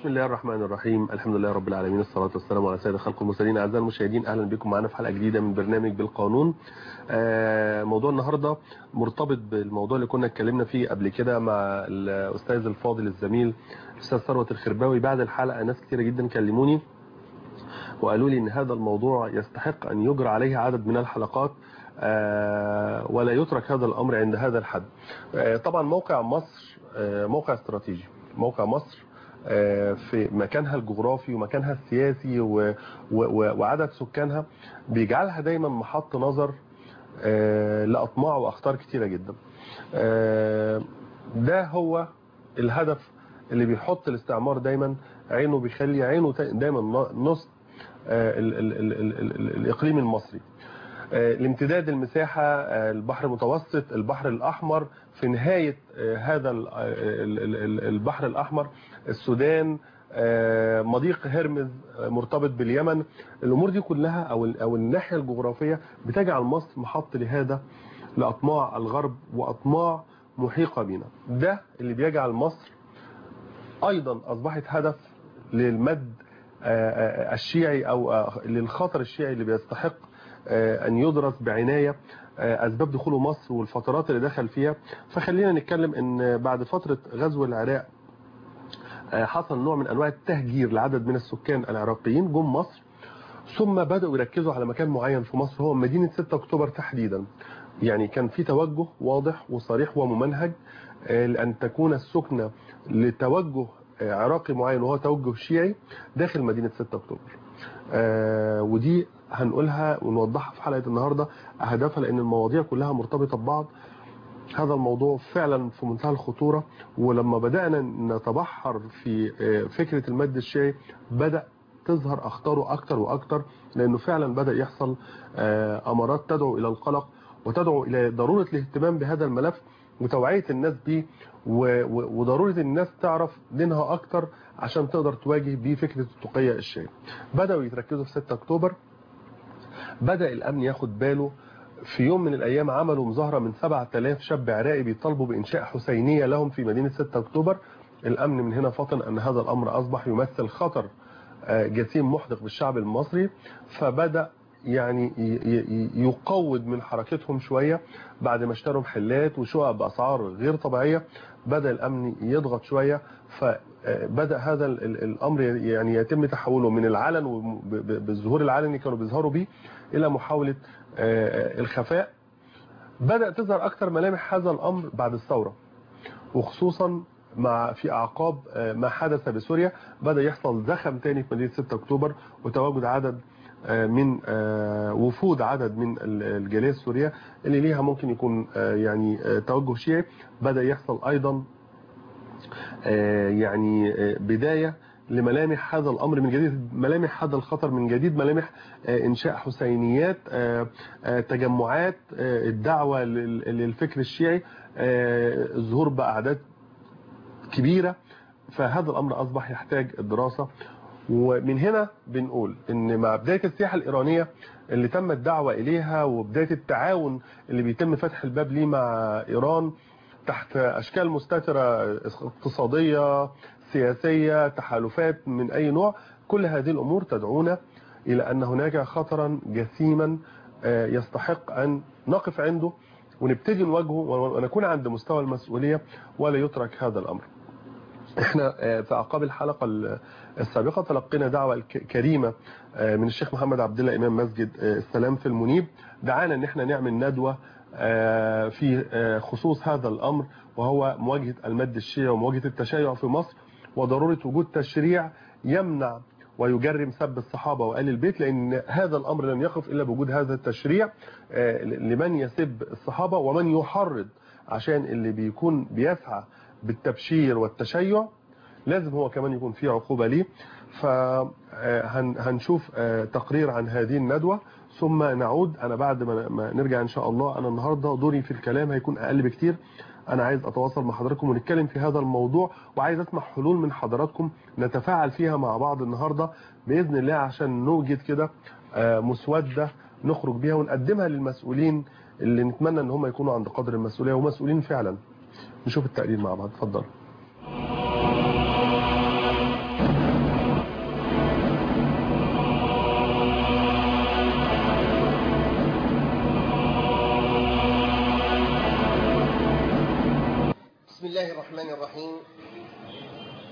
بسم الله الرحمن الرحيم الحمد لله رب العالمين الصلاة والسلام على سيد خلق المرسلين أعزائي المشاهدين أهلا بكم معنا في حلقة جديدة من برنامج بالقانون آه، موضوع النهاردة مرتبط بالموضوع اللي كنا اتكلمنا فيه قبل كده مع الأستاذ الفاضل الزميل الأستاذ ثروت الخرباوي بعد الحلقة ناس كتيرة جدا كلموني وقالوا لي ان هذا الموضوع يستحق ان يجرى عليه عدد من الحلقات آه، ولا يترك هذا الامر عند هذا الحد آه، طبعا موقع مصر آه، موقع استراتيجي موقع مصر آه، في مكانها الجغرافي ومكانها السياسي و- و- وعدد سكانها بيجعلها دايما محط نظر آه، لأطماع وأخطار كتيرة جدا آه، ده هو الهدف اللي بيحط الاستعمار دايما عينه بيخلي عينه تا- دايما نص آه، ال- ال- ال- ال- ال- الإقليم المصري آه، الامتداد المساحة آه، البحر المتوسط البحر الأحمر في نهاية آه، هذا ال- ال- ال- ال- البحر الأحمر السودان آه، مضيق هرمز آه، مرتبط باليمن الأمور دي كلها أو ال- أو الناحية الجغرافية بتجعل مصر محط لهذا لأطماع الغرب وأطماع محيقة بنا ده اللي بيجعل مصر أيضا أصبحت هدف للمد آه، آه، الشيعي أو آه، للخطر الشيعي اللي بيستحق آه، أن يدرس بعناية آه، أسباب دخوله مصر والفترات اللي دخل فيها فخلينا نتكلم أن بعد فترة غزو العراق آه، حصل نوع من أنواع التهجير لعدد من السكان العراقيين جم مصر ثم بدأوا يركزوا على مكان معين في مصر هو مدينة 6 أكتوبر تحديدا يعني كان في توجه واضح وصريح وممنهج آه، لأن تكون السكنة لتوجه آه، عراقي معين وهو توجه شيعي داخل مدينة 6 أكتوبر آه، ودي هنقولها ونوضحها في حلقة النهاردة أهدافها لأن المواضيع كلها مرتبطة ببعض هذا الموضوع فعلا في منتهى الخطورة ولما بدأنا نتبحر في آه، فكرة المد الشيعي بدأ تظهر أخطاره أكتر وأكتر لأنه فعلا بدأ يحصل آه، أمارات تدعو إلى القلق وتدعو إلى ضرورة الاهتمام بهذا الملف وتوعية الناس بيه و- و- وضرورة الناس تعرف دينها أكتر عشان تقدر تواجه بيه فكرة التقية الشيعي بدأوا يتركزوا في 6 أكتوبر بدأ الأمن ياخد باله في يوم من الأيام عملوا مظاهرة من 7000 شاب عراقي بيطالبوا بإنشاء حسينية لهم في مدينة 6 أكتوبر الأمن من هنا فطن أن هذا الأمر أصبح يمثل خطر آه، جسيم محدق بالشعب المصري فبدأ يعني ي- ي- يقوض من حركتهم شوية بعد ما اشتروا محلات وشقق بأسعار غير طبيعية بدأ الأمن يضغط شوية فبدأ هذا ال- ال- الأمر يعني يتم تحوله من العلن وب- ب- بالظهور العلني كانوا بيظهروا بيه إلى محاولة آه، الخفاء بدأ تظهر أكثر ملامح هذا الأمر بعد الثورة وخصوصا مع في أعقاب آه، ما حدث بسوريا بدأ يحصل زخم تاني في مدينة 6 أكتوبر وتواجد عدد آه، من آه، وفود عدد من ال- الجالية السورية اللي ليها ممكن يكون آه، يعني آه، توجه شيعي بدأ يحصل أيضا آه، يعني آه، بداية لملامح هذا الأمر من جديد ملامح هذا الخطر من جديد ملامح آه، إنشاء حسينيات آه، آه، تجمعات آه، الدعوة لل- للفكر الشيعي آه، الظهور بأعداد كبيرة فهذا الأمر أصبح يحتاج الدراسة ومن هنا بنقول ان مع بداية السياحة الإيرانية اللي تم الدعوة إليها وبداية التعاون اللي بيتم فتح الباب ليه مع إيران تحت أشكال مستترة اقتصادية سياسية تحالفات من أي نوع كل هذه الأمور تدعونا إلى أن هناك خطرا جسيما آه، يستحق أن نقف عنده ونبتدي نواجهه ونكون عند مستوى المسؤولية ولا يترك هذا الأمر احنا آه، في اعقاب الحلقه ال- السابقه تلقينا دعوه الك- كريمه آه، من الشيخ محمد عبد الله امام مسجد آه، السلام في المنيب دعانا ان احنا نعمل ندوه آه، في آه، خصوص هذا الامر وهو مواجهه المد الشيعي ومواجهه التشيع في مصر وضروره وجود تشريع يمنع ويجرم سب الصحابة وآل البيت لأن هذا الأمر لن يقف إلا بوجود هذا التشريع آه، لمن يسب الصحابة ومن يحرض عشان اللي بيكون بيسعى بالتبشير والتشيع لازم هو كمان يكون فيه عقوبة ليه فهنشوف تقرير عن هذه الندوة ثم نعود أنا بعد ما ما نرجع إن شاء الله أنا النهاردة دوري في الكلام هيكون أقل بكتير أنا عايز أتواصل مع حضراتكم ونتكلم في هذا الموضوع وعايز أسمع حلول من حضراتكم نتفاعل فيها مع بعض النهاردة بإذن الله عشان نوجد كده آه، مسودة نخرج بيها ونقدمها للمسؤولين اللي نتمنى ان هم يكونوا عند قدر المسؤولية ومسؤولين فعلا نشوف التقرير مع بعض اتفضل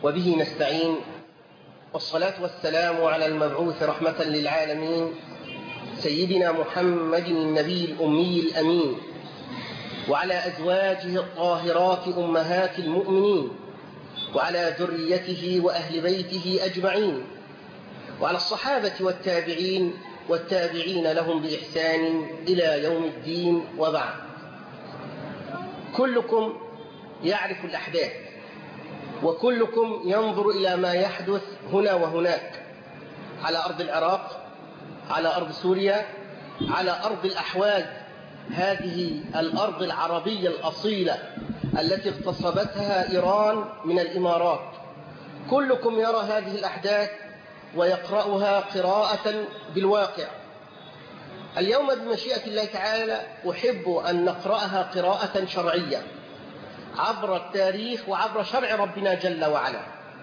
وبه نستعين والصلاة والسلام على المبعوث رحمة للعالمين سيدنا محمد النبي الأمي الأمين وعلى أزواجه الطاهرات أمهات المؤمنين وعلى ذريته وأهل بيته أجمعين وعلى الصحابة والتابعين والتابعين لهم بإحسان إلى يوم الدين وبعد كلكم يعرف الأحداث وكلكم ينظر إلى ما يحدث هنا وهناك على أرض العراق على أرض سوريا على أرض الأحواز هذه الأرض العربية الأصيلة التي اغتصبتها إيران من الإمارات كلكم يرى هذه الأحداث ويقرأها قراءة بالواقع اليوم بمشيئة الله تعالى أحب أن نقرأها قراءة شرعية عبر التاريخ وعبر شرع ربنا جل وعلا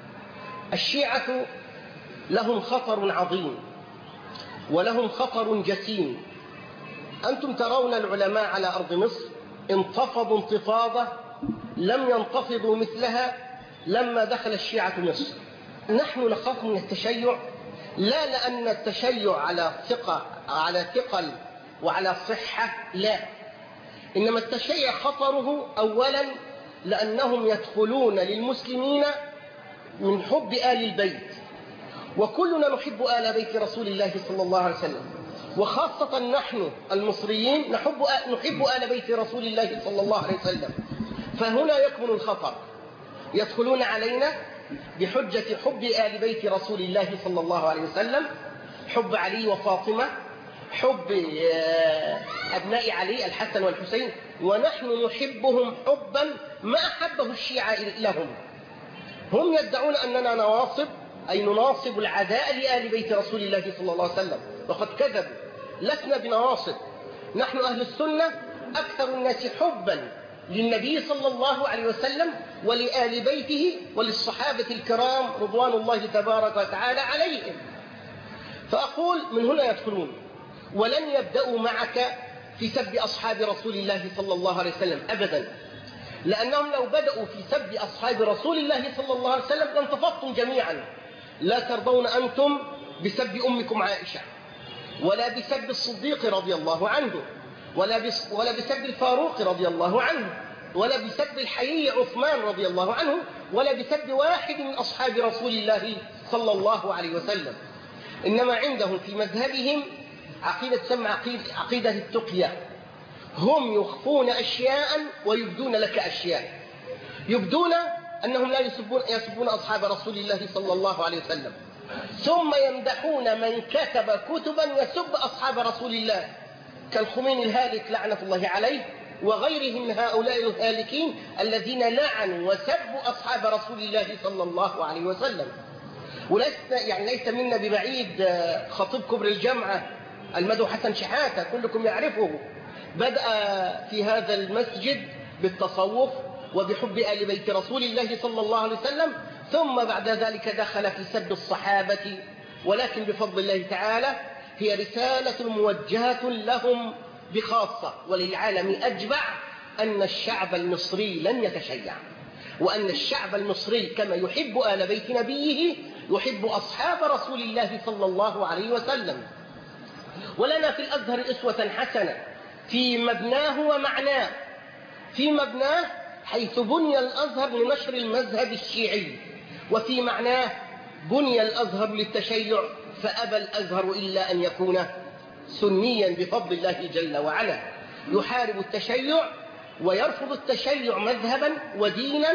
الشيعة لهم خطر عظيم ولهم خطر جسيم أنتم ترون العلماء على أرض مصر انتفضوا انتفاضة لم ينتفضوا مثلها لما دخل الشيعة مصر نحن نخاف من التشيع لا لأن التشيع على ثقة على ثقل وعلى صحة لا إنما التشيع خطره أولا لأنهم يدخلون للمسلمين من حب آل البيت وكلنا نحب آل بيت رسول الله صلى الله عليه وسلم وخاصة نحن المصريين نحب نحب آل بيت رسول الله صلى الله عليه وسلم فهنا يكمن الخطر يدخلون علينا بحجة حب آل بيت رسول الله صلى الله عليه وسلم حب علي وفاطمة حب أبناء علي الحسن والحسين ونحن نحبهم حبا ما أحبه الشيعة لهم هم يدعون أننا نواصب أي نناصب العداء لآل بيت رسول الله صلى الله عليه وسلم وقد كذبوا لسنا بنواصب نحن أهل السنة أكثر الناس حبا للنبي صلى الله عليه وسلم ولآل بيته وللصحابة الكرام رضوان الله تبارك وتعالى عليهم فأقول من هنا يدخلون ولن يبدأوا معك في سب أصحاب رسول الله صلى الله عليه وسلم أبدا لأنهم لو بدأوا في سب أصحاب رسول الله صلى الله عليه وسلم لانتفضتم جميعا لا ترضون أنتم بسب أمكم عائشة ولا بسب الصديق رضي الله عنه ولا بس ولا بسب الفاروق رضي الله عنه ولا بسب الحيي عثمان رضي الله عنه ولا بسب واحد من أصحاب رسول الله صلى الله عليه وسلم إنما عندهم في مذهبهم عقيدة تسمى عقيدة, عقيدة التقية هم يخفون أشياء ويبدون لك أشياء يبدون أنهم لا يسبون, يسبون أصحاب رسول الله صلى الله عليه وسلم ثم يمدحون من كتب كتبا يسب أصحاب رسول الله كالخمين الهالك لعنة الله عليه وغيرهم من هؤلاء الهالكين الذين لعنوا وسبوا أصحاب رسول الله صلى الله عليه وسلم وليس يعني ليس منا ببعيد خطيب كبر الجامعة المدو حسن شحاتة كلكم يعرفه بدأ في هذا المسجد بالتصوف وبحب آل بيت رسول الله صلى الله عليه وسلم ثم بعد ذلك دخل في سب الصحابة ولكن بفضل الله تعالى هي رسالة موجهة لهم بخاصة وللعالم أجمع أن الشعب المصري لن يتشيع وأن الشعب المصري كما يحب آل بيت نبيه يحب أصحاب رسول الله صلى الله عليه وسلم ولنا في الأزهر أسوة حسنة في مبناه ومعناه في مبناه حيث بني الأزهر لنشر المذهب الشيعي وفي معناه بني الأزهر للتشيع فأبى الأزهر إلا أن يكون سنيا بفضل الله جل وعلا يحارب التشيع ويرفض التشيع مذهبا ودينا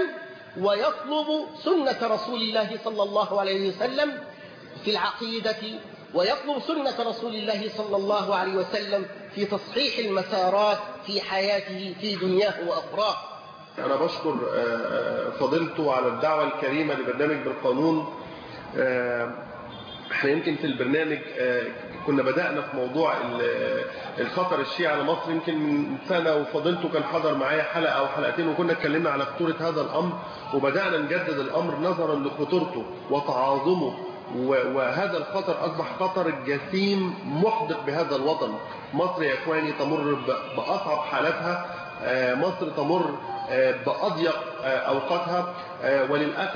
ويطلب سنة رسول الله صلى الله عليه وسلم في العقيدة ويطلب سنة رسول الله صلى الله عليه وسلم في تصحيح المسارات في حياته في دنياه وأخراه أنا بشكر فضيلته على الدعوة الكريمة لبرنامج بالقانون احنا يمكن في البرنامج كنا بدأنا في موضوع الخطر الشيعي على مصر يمكن من سنة وفضيلته كان حضر معايا حلقة أو حلقتين وكنا اتكلمنا على خطورة هذا الأمر وبدأنا نجدد الأمر نظرا لخطورته وتعاظمه وهذا الخطر أصبح خطر جسيم محدق بهذا الوطن مصر يا إخواني تمر بأصعب حالاتها مصر تمر بأضيق أوقاتها وللأسف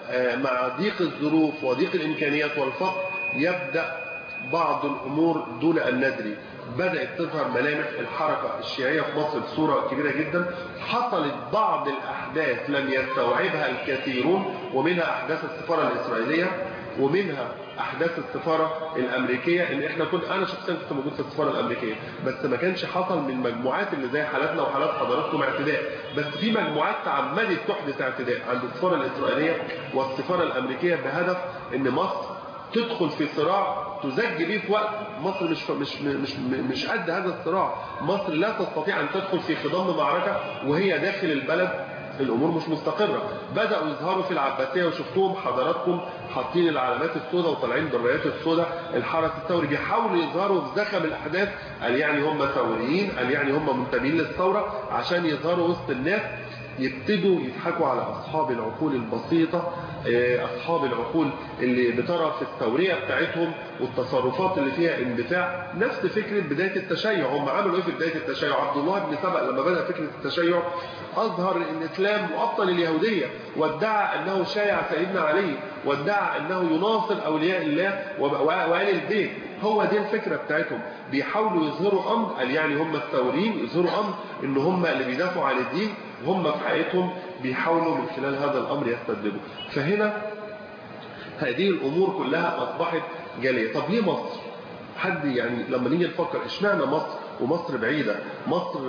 مع ضيق الظروف وضيق الإمكانيات والفقر يبدأ بعض الأمور دون أن ندري بدأت تظهر ملامح الحركة الشيعية في مصر بصورة كبيرة جدا حصلت بعض الأحداث لم يستوعبها الكثيرون ومنها أحداث السفارة الإسرائيلية ومنها أحداث السفارة الأمريكية إن إحنا كنت أنا شخصيا كنت موجود في السفارة الأمريكية بس ما كانش حصل من مجموعات اللي زي حالاتنا وحالات حضراتكم اعتداء بس في مجموعات تعمدت تحدث اعتداء عند السفارة الإسرائيلية والسفارة الأمريكية بهدف إن مصر تدخل في صراع تزج بيه في وقت مصر مش مش مش مش قد هذا الصراع مصر لا تستطيع أن تدخل في خضم معركة وهي داخل البلد الأمور مش مستقرة بدأوا يظهروا في العباسية وشفتوهم حضراتكم حاطين العلامات السوداء وطالعين بالرايات السوداء الحرس الثوري بيحاولوا يظهروا في زخم الأحداث قال يعني هم ثوريين قال يعني هم منتمين للثورة عشان يظهروا وسط الناس يبتدوا يضحكوا على أصحاب العقول البسيطة أصحاب العقول اللي بترى في التورية بتاعتهم والتصرفات اللي فيها اندفاع نفس فكرة بداية التشيع هم عملوا ايه في بداية التشيع عبد الله بن سبأ لما بدأ فكرة التشيع أظهر الإسلام وأبطل اليهودية وادعى أنه شايع سيدنا علي وادعى أنه يناصر أولياء الله وآل البيت هو دي الفكرة بتاعتهم بيحاولوا يظهروا أمر قال يعني هم الثوريين يظهروا أمر إن هم اللي بيدافعوا عن الدين هم في حقيقتهم بيحاولوا من خلال هذا الأمر يستبدلوا فهنا هذه الأمور كلها أصبحت جالية طب ليه مصر حد يعني لما نيجي نفكر اشمعنى مصر ومصر بعيدة مصر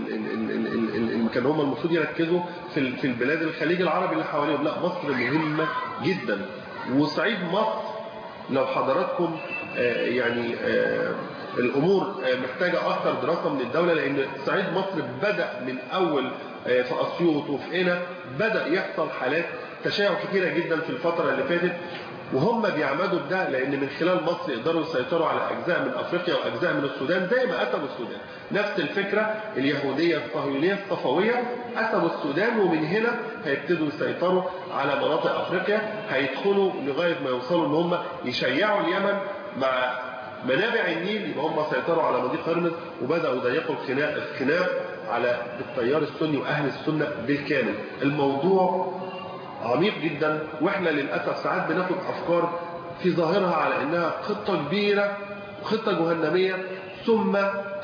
اللي كان هم المفروض يركزوا في في البلاد الخليج العربي اللي حواليهم لا مصر مهمة جدا وصعيد مصر لو حضراتكم يعني الأمور محتاجة أكثر دراسة من الدولة لأن صعيد مصر بدأ من أول في أسيوط وفي قنا بدأ يحصل حالات تشيع كثيرة جدا في الفترة اللي فاتت وهم بيعمدوا بده لأن من خلال مصر يقدروا يسيطروا على أجزاء من أفريقيا وأجزاء من السودان زي ما قتلوا السودان نفس الفكرة اليهودية الصهيونية الصفوية قتلوا السودان ومن هنا هيبتدوا يسيطروا على مناطق أفريقيا هيدخلوا لغاية ما يوصلوا ان هم يشيعوا اليمن مع منابع النيل يبقى هم سيطروا على مضيق هرمز وبدأوا يضيقوا الخناق على التيار السني وأهل السنة بالكامل الموضوع عميق جدا واحنا للأسف ساعات بناخد أفكار في ظاهرها على أنها خطة كبيرة خطة جهنمية ثم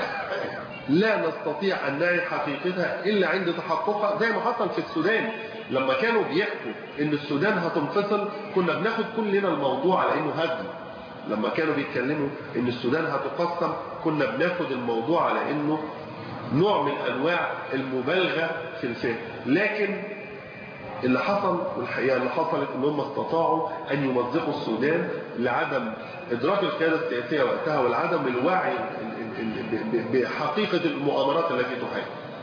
لا نستطيع أن نعي حقيقتها إلا عند تحققها زي ما حصل في السودان لما كانوا بيحكوا ان السودان هتنفصل كنا بناخد كلنا الموضوع على انه هدم لما كانوا بيتكلموا ان السودان هتقسم كنا بناخد الموضوع على انه نوع من انواع المبالغة في الفهم لكن اللي حصل والحقيقة اللي حصلت ان هم استطاعوا ان يمزقوا السودان لعدم ادراك القيادة السياسية وقتها والعدم الوعي بحقيقة المؤامرات التي تحاول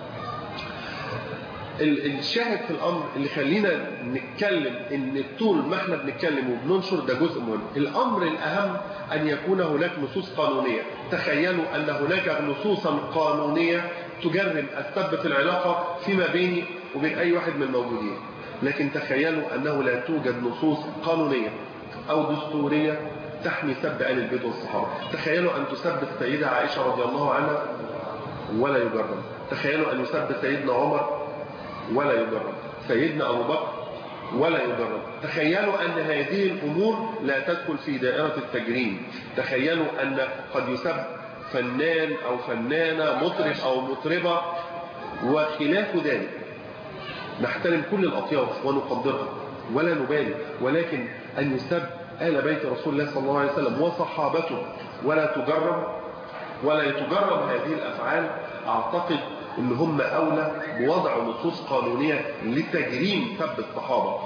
الشاهد في الأمر اللي خلينا نتكلم ان طول ما احنا بنتكلم وبننشر ده جزء مهم الأمر الأهم أن يكون هناك نصوص قانونية تخيلوا أن هناك نصوصا قانونية تجرم السب في العلاقة فيما بيني وبين أي واحد من الموجودين لكن تخيلوا أنه لا توجد نصوص قانونية أو دستورية تحمي سب آل البيت والصحابة تخيلوا أن تسب السيدة عائشة رضي الله عنها ولا يجرم تخيلوا أن يسب سيدنا عمر ولا يجرم سيدنا أبو بكر ولا يجرم تخيلوا أن هذه الأمور لا تدخل في دائرة التجريم تخيلوا أن قد يسب فنان أو فنانة مطرب أو مطربة وخلاف ذلك نحترم كل الأطياف ونقدرها ولا نبالي ولكن أن يسب آل بيت رسول الله صلى الله عليه وسلم وصحابته ولا تجرم ولا يتجرم هذه الأفعال أعتقد ان هم أولى بوضع نصوص قانونية لتجريم سب الصحابة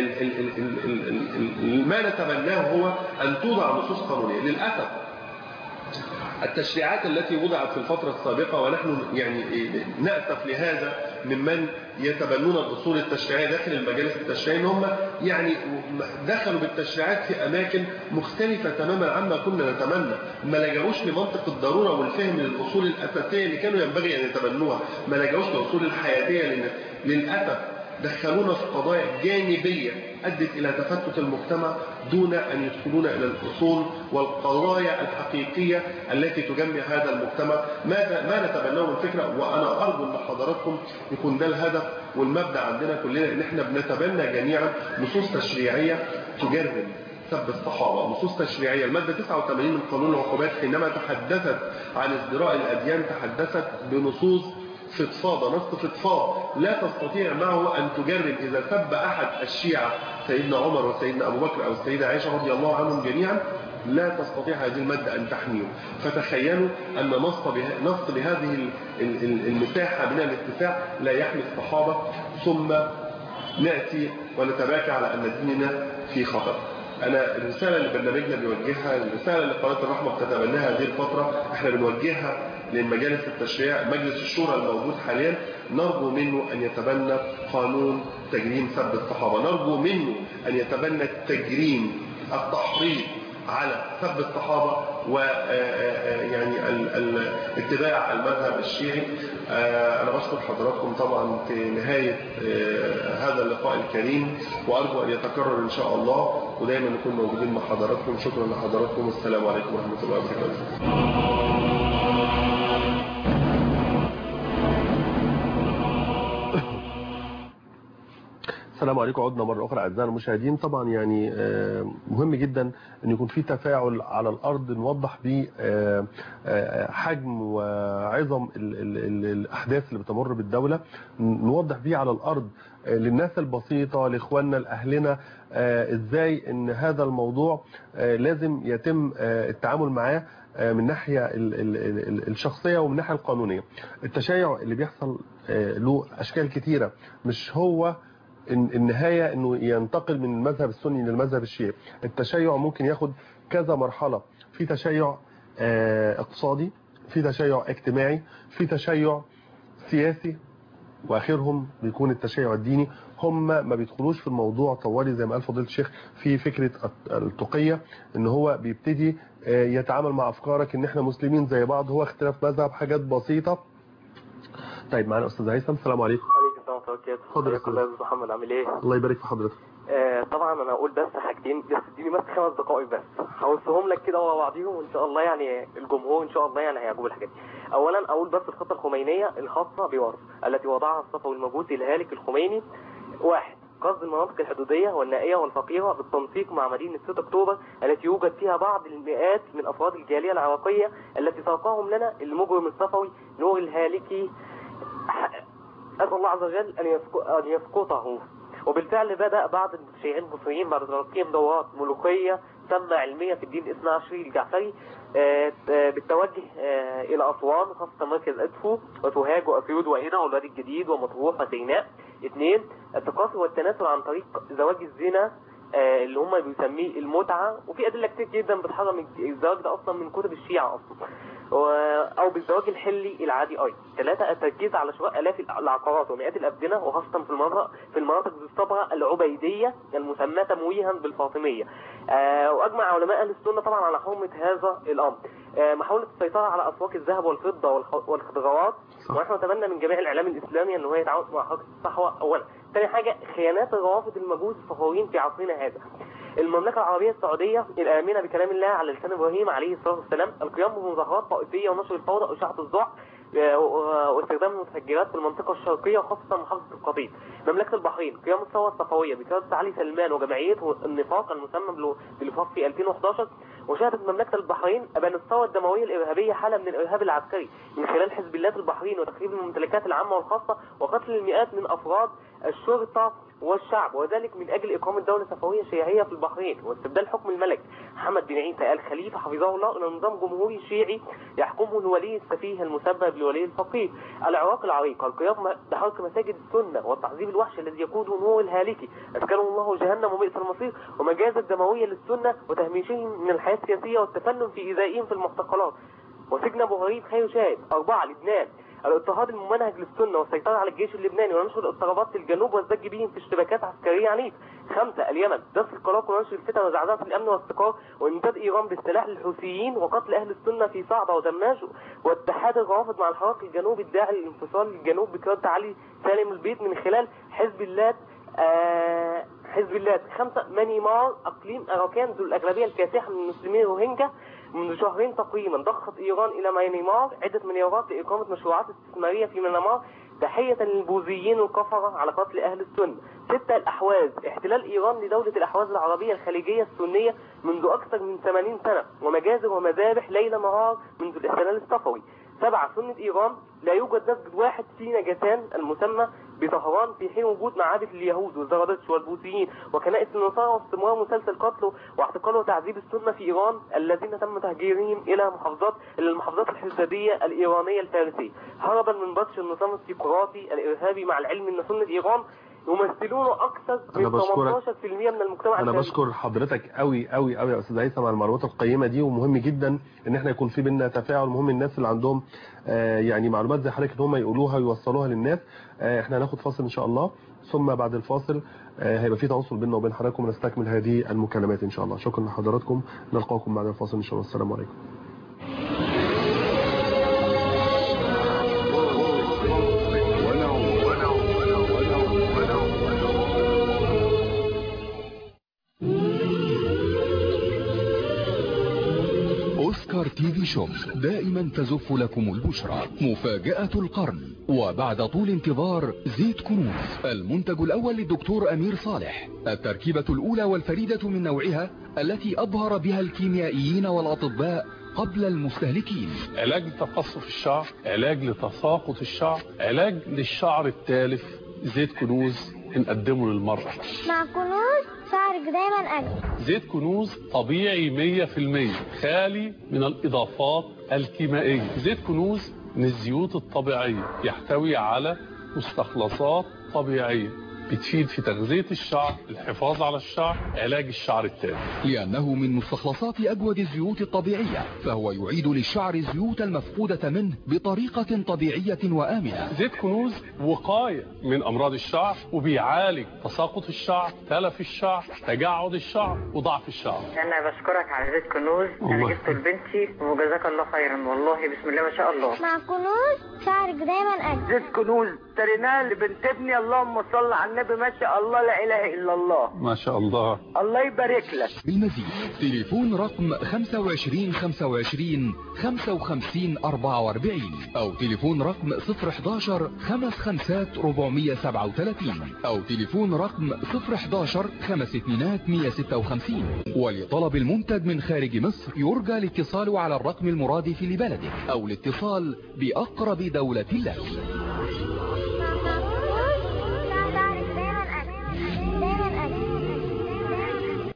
ما نتمناه هو أن توضع نصوص قانونية للأسف التشريعات التي وضعت في الفترة السابقة ونحن يعني نأسف لهذا ممن يتبنون الأصول التشريعية داخل المجالس التشريعية هم يعني دخلوا بالتشريعات في أماكن مختلفة تماما عما كنا نتمنى ما لجأوش لمنطق الضرورة والفهم للأصول الأساسية اللي كانوا ينبغي أن يتبنوها ما لجأوش لأصول الحياتية للأسف دخلونا في قضايا جانبية أدت إلى تفتت المجتمع دون أن يدخلون إلى الأصول والقضايا الحقيقية التي تجمع هذا المجتمع ماذا ما نتبناه من فكرة وأنا أرجو أن حضراتكم يكون ده الهدف والمبدا عندنا كلنا ان احنا بنتبنى جميعا نصوص تشريعيه تجرم سب الصحابة نصوص تشريعية المادة 89 من قانون العقوبات حينما تحدثت عن ازدراء الأديان تحدثت بنصوص فضفاضة نص فضفاض لا تستطيع معه أن تجرم إذا سب أحد الشيعة سيدنا عمر وسيدنا أبو بكر أو السيدة عائشة رضي الله عنهم جميعا لا تستطيع هذه المادة أن تحميه فتخيلوا أن نص, به... نص بهذه المساحة من الاتساع لا يحمي الصحابة ثم نأتي ونتباكى على أن ديننا في خطر أنا الرسالة اللي برنامجنا بيوجهها الرسالة اللي قناة الرحمة بتتبناها هذه الفترة احنا بنوجهها للمجالس التشريع مجلس الشورى الموجود حاليا نرجو منه أن يتبنى قانون تجريم سب الصحابة نرجو منه أن يتبنى التجريم التحريض على سب الصحابة ويعني اتباع المذهب الشيعي أنا بشكر حضراتكم طبعا في نهاية هذا اللقاء الكريم وأرجو أن يتكرر إن شاء الله ودايما نكون موجودين مع حضراتكم شكرا لحضراتكم والسلام عليكم ورحمة الله وبركاته السلام عليكم عدنا مرة أخرى أعزائنا المشاهدين طبعا يعني مهم جدا أن يكون في تفاعل على الأرض نوضح به حجم وعظم الأحداث اللي بتمر بالدولة نوضح به على الأرض للناس البسيطة لإخواننا لأهلنا إزاي أن هذا الموضوع لازم يتم التعامل معاه من ناحية الشخصية ومن ناحية القانونية التشيع اللي بيحصل له أشكال كتيرة مش هو النهاية انه ينتقل من المذهب السني للمذهب الشيعي التشيع ممكن ياخد كذا مرحلة في تشيع اقتصادي في تشيع اجتماعي في تشيع سياسي واخرهم بيكون التشيع الديني هم ما بيدخلوش في الموضوع طوالي زي ما قال فضيله الشيخ في فكرة التقية ان هو بيبتدي يتعامل مع افكارك ان احنا مسلمين زي بعض هو اختلاف مذهب حاجات بسيطة طيب معنا استاذ هيثم السلام عليكم وبركاته اتفضل يا حضرتك الله يا محمد عامل ايه الله يبارك في حضرتك آه طبعا انا اقول بس حاجتين بس اديني بس خمس دقائق بس هوصهم لك كده ورا بعضيهم وان شاء الله يعني الجمهور ان شاء الله يعني هيعجبوا الحاجات دي اولا اقول بس الخطه الخمينيه الخاصه بوصف التي وضعها الصفوي الموجود الهالك الخميني واحد قصد المناطق الحدودية والنائية والفقيرة بالتنسيق مع مدينة 6 أكتوبر التي يوجد فيها بعض المئات من أفراد الجالية العراقية التي ساقاهم لنا المجرم الصفوي نور الهالكي أسأل الله عز وجل أن يسقطه وبالفعل بدأ بعض المشيعين المصريين بعد تنظيم دورات ملوكية سمة علمية في الدين الاثنى عشري الجعفري بالتوجه إلى أسوان وخاصة مركز أدفو وسوهاج وأسيود وهنا والوادي الجديد ومطروح وسيناء اثنين التقاصي والتناسل عن طريق زواج الزنا اللي هم بيسميه المتعة وفي أدلة كتير جدا بتحرم الزواج ده أصلا من كتب الشيعة أصلا أو بالزواج الحلي العادي أيضا ثلاثة التركيز على شراء آلاف العقارات ومئات الأبدنة وخاصة في المناطق في المناطق الصبغة العبيدية المسماة تمويها بالفاطمية وأجمع علماء أهل السنة طبعا على حرمة هذا الأمر محاولة السيطرة على أسواق الذهب والفضة والخضروات ونحن نتمنى من جميع الإعلام الإسلامي أن هو يتعاون مع حركة الصحوة أولا ثاني حاجة خيانات الروافض المجوس الصهيونيين في عصرنا هذا المملكة العربية السعودية الآمنة بكلام الله على لسان إبراهيم عليه الصلاة والسلام القيام بمظاهرات طائفية ونشر الفوضى وإشاعة الذعر واستخدام المتفجرات في المنطقة الشرقية وخاصة محافظة القضيب مملكة البحرين قيام الثورة الصفوية بقيادة علي سلمان وجمعيته النفاق المسمى بالوفاق في 2011 وشهدت مملكة البحرين أبان الثورة الدموية الإرهابية حالة من الإرهاب العسكري من خلال حزب الله البحرين وتخريب الممتلكات العامة والخاصة وقتل المئات من أفراد الشرطة والشعب وذلك من أجل إقامة دولة صفوية شيعية في البحرين واستبدال حكم الملك محمد بن عيسى آل خليفة حفظه الله إلى نظام جمهوري شيعي يحكمه الولي السفيه المسبب لولي الفقيه العراق العريق القيام بحرق مساجد السنة والتعذيب الوحش الذي يقوده نور الهالكي أسكنه الله جهنم وبئس المصير ومجازة دموية للسنة وتهميشهم من الحياة السياسية والتفنن في إيذائهم في المعتقلات وسجن أبو غريب خير شاهد أربعة لبنان الاضطهاد الممنهج للسنة والسيطرة على الجيش اللبناني ونشر الاضطرابات في الجنوب والزج بهم في اشتباكات عسكرية عنيفة خمسة اليمن دس القلاق ونشر الفتن وزعزعة الأمن والاستقرار وإمداد إيران بالسلاح للحوثيين وقتل أهل السنة في صعبة ودماج واتحاد الروافض مع الحراك الجنوبي الداعي للانفصال للجنوب بقيادة علي سالم البيت من خلال حزب الله آه حزب الله خمسة مانيمار أقليم أراكان ذو الأغلبية الكاسحة من المسلمين روهينجا منذ شهرين تقريبا ضخت إيران إلى ميانمار عدة مليارات لإقامة مشروعات استثمارية في ميانمار تحية للبوذيين الكفرة على قتل أهل السنة ستة الأحواز احتلال إيران لدولة الأحواز العربية الخليجية السنية منذ أكثر من 80 سنة ومجازر ومذابح ليل نهار منذ الاحتلال الصفوي سبعة سنة إيران لا يوجد مسجد واحد في نجسان المسمى بطهران في حين وجود معابد اليهود والزرادشت والبوذيين وكنائس النصارى واستمرار مسلسل قتل واعتقال وتعذيب السنة في إيران الذين تم تهجيرهم إلى محافظات إلى المحافظات الحسابية الإيرانية الفارسية هربا من بطش النظام السيقراطي الإرهابي مع العلم أن سنة إيران يمثلون أكثر أنا من بشكرك. 18% من المجتمع انا الفارسي. بشكر حضرتك قوي قوي قوي يا استاذ هيثم على المعلومات القيمه دي ومهم جدا ان احنا يكون في بينا تفاعل مهم الناس اللي عندهم آه، يعني معلومات زي حضرتك ان هم يقولوها ويوصلوها للناس آه، احنا هناخد فاصل ان شاء الله ثم بعد الفاصل آه، هيبقى في تواصل بيننا وبين حضراتكم ونستكمل هذه المكالمات ان شاء الله شكرا لحضراتكم نلقاكم بعد الفاصل ان شاء الله السلام عليكم أوسكار تي في شوب دائما تزف لكم البشرى مفاجأة القرن وبعد طول انتظار زيت كنوز المنتج الأول للدكتور أمير صالح التركيبة الأولى والفريدة من نوعها التي أبهر بها الكيميائيين والأطباء قبل المستهلكين علاج لتقصف الشعر علاج لتساقط الشعر علاج للشعر التالف زيت كنوز بنقدمه للمرأة مع كنوز شعرك دايما أجمل زيت كنوز طبيعي 100% خالي من الإضافات الكيميائية زيت كنوز من الزيوت الطبيعية يحتوي على مستخلصات طبيعية بتفيد في تغذية الشعر الحفاظ على الشعر علاج الشعر التالف لأنه من مستخلصات أجود الزيوت الطبيعية فهو يعيد للشعر الزيوت المفقودة منه بطريقة طبيعية وآمنة زيت كنوز وقاية من أمراض الشعر وبيعالج تساقط الشعر تلف الشعر تجعد الشعر وضعف الشعر انا بشكرك على زيت كنوز الله. انا جبته لبنتي وجزاك الله خيرا والله بسم الله ما شاء الله مع كنوز شعرك دايما أجمل زيت كنوز اشتريناه لبنت ابني اللهم صل على النبي ما شاء الله لا اله الا الله ما شاء الله الله يبارك لك بالمزيد تليفون رقم 25 25 55 44 أو تليفون رقم 011 55 437 أو تليفون رقم 011 52 156 ولطلب المنتج من خارج مصر يرجى الاتصال على الرقم المرادف لبلدك أو الاتصال بأقرب دولة لك مع كنوز شعرك دايما أجمل دايما أجمل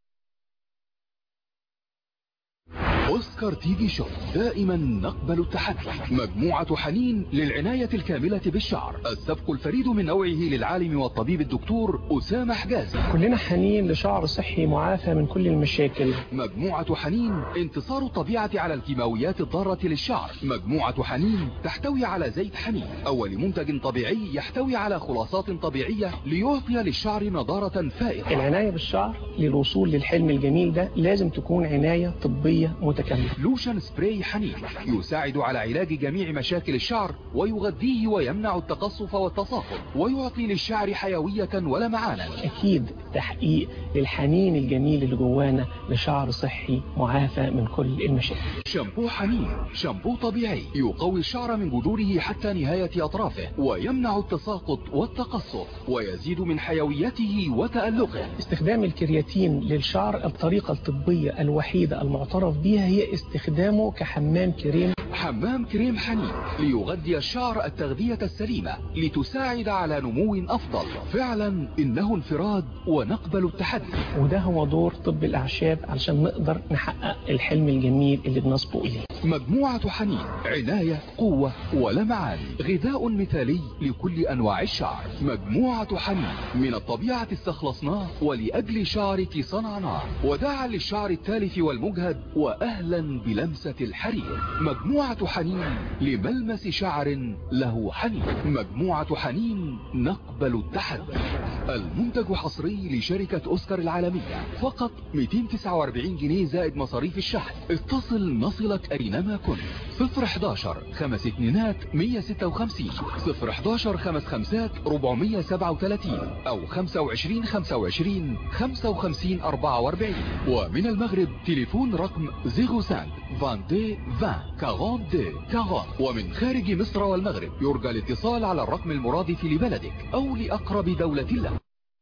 أوسكار تي في شوب دائما نقبل التحدي مجموعة حنين للعناية الكاملة بالشعر السبق الفريد من نوعه للعالم والطبيب الدكتور أسامة حجازي كلنا حنين لشعر صحي معافى من كل المشاكل مجموعة حنين انتصار الطبيعة على الكيماويات الضارة للشعر مجموعة حنين تحتوي على زيت حنين أول منتج طبيعي يحتوي على خلاصات طبيعية ليعطي للشعر نضارة فائقة العناية بالشعر للوصول للحلم الجميل ده لازم تكون عناية طبية متكاملة لوشن سبراي حنين يساعد على علاج جميع مشاكل الشعر ويغذيه ويمنع التقصف والتساقط ويعطي للشعر حيوية ولمعانا أكيد تحقيق للحنين الجميل اللي جوانا لشعر صحي معافى من كل المشاكل شامبو حنين شامبو طبيعي يقوي الشعر من جذوره حتى نهاية أطرافه ويمنع التساقط والتقصف ويزيد من حيويته وتألقه استخدام الكرياتين للشعر الطريقة الطبية الوحيدة المعترف بيها هي استخدامه كحمام كريم حمام كريم حنين ليغذي الشعر التغذية السليمة لتساعد على نمو أفضل فعلا إنه انفراد ونقبل التحدي وده هو دور طب الأعشاب علشان نقدر نحقق الحلم الجميل اللي بنصبو إليه مجموعة حنين عناية قوة ولمعان غذاء مثالي لكل أنواع الشعر مجموعة حنين من الطبيعة استخلصناه ولأجل شعرك صنعناه وداعا للشعر التالف والمجهد وأهلا بلمسة الحرير مجموعة حنين لملمس شعر له حنين مجموعة حنين نقبل التحدي المنتج حصري لشركة أوسكار العالمية فقط 249 جنيه زائد مصاريف الشحن اتصل نصلك أينما كنت 011 خمس اتنينات 156 011 خمس خمسات 437 أو 25 25 55 44 ومن المغرب تليفون رقم 05 22 20 42 جدة تهران ومن خارج مصر والمغرب يرجى الاتصال على الرقم المرادف لبلدك أو لأقرب دولة لك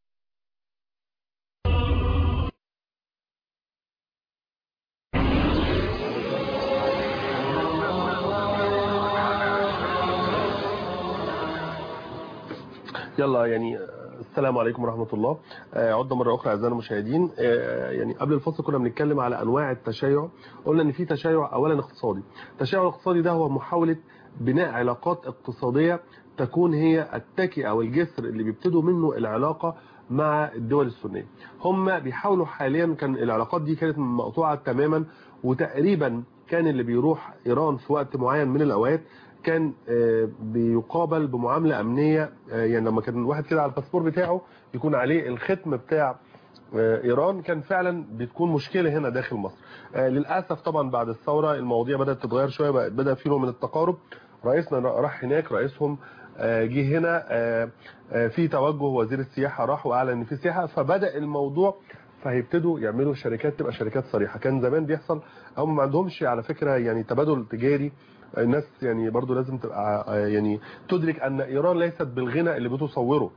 يلا يعني السلام عليكم ورحمة الله آه، عدنا مرة أخرى أعزائنا المشاهدين آه، يعني قبل الفصل كنا بنتكلم على أنواع التشيع قلنا إن في تشيع أولا اقتصادي التشيع الاقتصادي ده هو محاولة بناء علاقات اقتصادية تكون هي التكي أو الجسر اللي بيبتدوا منه العلاقة مع الدول السنية هم بيحاولوا حاليا كان العلاقات دي كانت مقطوعة تماما وتقريبا كان اللي بيروح إيران في وقت معين من الأوقات كان آه، بيقابل بمعاملة أمنية آه، يعني لما كان واحد كده على الباسبور بتاعه يكون عليه الختم بتاع آه، إيران كان فعلا بتكون مشكلة هنا داخل مصر آه، للأسف طبعا بعد الثورة المواضيع بدأت تتغير شوية بقى- بدأ في نوع من التقارب رئيسنا راح هناك رئيسهم آه، جه هنا آه، آه، في توجه وزير السياحة راح وأعلن إن في سياحة فبدأ الموضوع فهيبتدوا يعملوا شركات تبقى شركات صريحة كان زمان بيحصل هم ما عندهمش على فكرة يعني تبادل تجاري الناس يعني برضو لازم تبقى آه، يعني تدرك ان ايران ليست بالغنى اللي بتصوره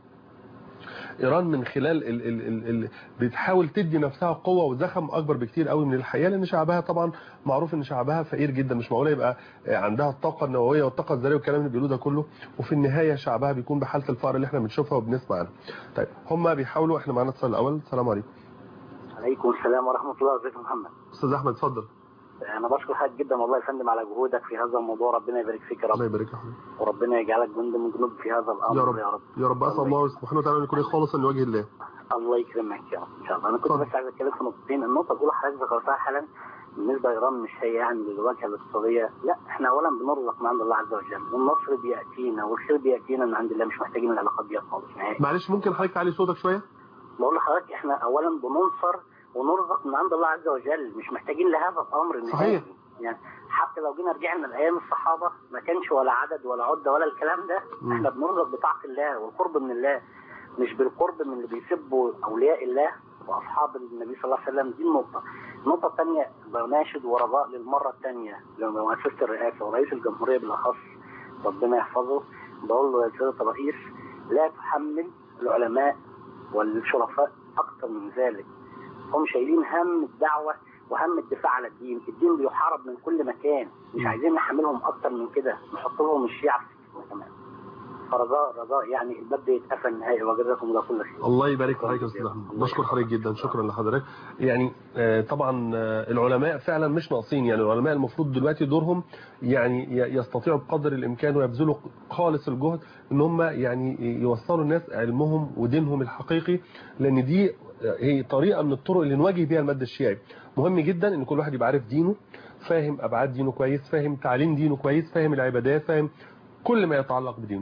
ايران من خلال ال ال ال ال بتحاول تدي نفسها قوه وزخم اكبر بكتير قوي من الحقيقه لان شعبها طبعا معروف ان شعبها فقير جدا مش معقوله يبقى آه، عندها الطاقه النوويه والطاقه الذريه والكلام اللي بيقولوه ده كله وفي النهايه شعبها بيكون بحاله الفقر اللي احنا بنشوفها وبنسمع عنها طيب هم بيحاولوا احنا معانا اتصال الاول السلام عليكم عليكم السلام ورحمة الله ازيك يا محمد استاذ احمد اتفضل أنا بشكر حضرتك جدا والله يا فندم على جهودك في هذا الموضوع ربنا يبارك فيك يا الله رب يبارك لك يا حبيبي. وربنا يجعلك جند من جنود في هذا الأمر يا رب يا رب يا رب اسال الله سبحانه وتعالى ان يكون خالصا لوجه الله الله يكرمك يا رب إن شاء الله أنا كنت بس عايز أتكلم في نقطتين النقطة الأولى حضرتك ذكرتها حالا بالنسبة لإيران مش هي يعني للواجهة الاقتصادية لا إحنا أولا بنرزق من عند الله عز وجل والنصر بيأتينا والخير بيأتينا من عند الله مش محتاجين العلاقات دي خالص نهائي معلش ممكن حضرتك تعلي صوتك شويه بقول لحضرتك إحنا أولا بننصر ونرزق من عند الله عز وجل مش محتاجين لهذا الأمر نهائي صحيح. يعني حتى لو جينا رجعنا لايام الصحابه ما كانش ولا عدد ولا عده ولا الكلام ده مم. احنا بنرزق بطاعه الله والقرب من الله مش بالقرب من اللي بيسبوا اولياء الله واصحاب النبي صلى الله عليه وسلم دي النقطه النقطه الثانيه بناشد ورجاء للمره الثانيه لمؤسسه الرئاسه ورئيس الجمهوريه بالاخص ربنا يحفظه بقول له يا سياده الرئيس لا تحمل العلماء والشرفاء اكثر من ذلك هم شايلين هم الدعوه وهم الدفاع على الدين الدين بيحارب من كل مكان مش عايزين نحملهم اكتر من كده نحط لهم الشيعة في السجن كمان فرجاء رجاء يعني الباب ده يتقفل نهائي وجزاكم الله كل خير الله يبارك في حضرتك يا استاذ احمد بشكر حضرتك جدا شكرا لحضرتك يعني آه، طبعا آه، العلماء فعلا مش ناقصين يعني العلماء المفروض دلوقتي دورهم يعني ي- يستطيعوا بقدر الامكان ويبذلوا خالص الجهد ان هم يعني يوصلوا الناس علمهم ودينهم الحقيقي لان دي آه، هي طريقه من الطرق اللي نواجه بيها المد الشيعي مهم جدا ان كل واحد يبقى عارف دينه فاهم ابعاد دينه كويس فاهم تعليم دينه كويس فاهم العبادات فاهم كل ما يتعلق بدينه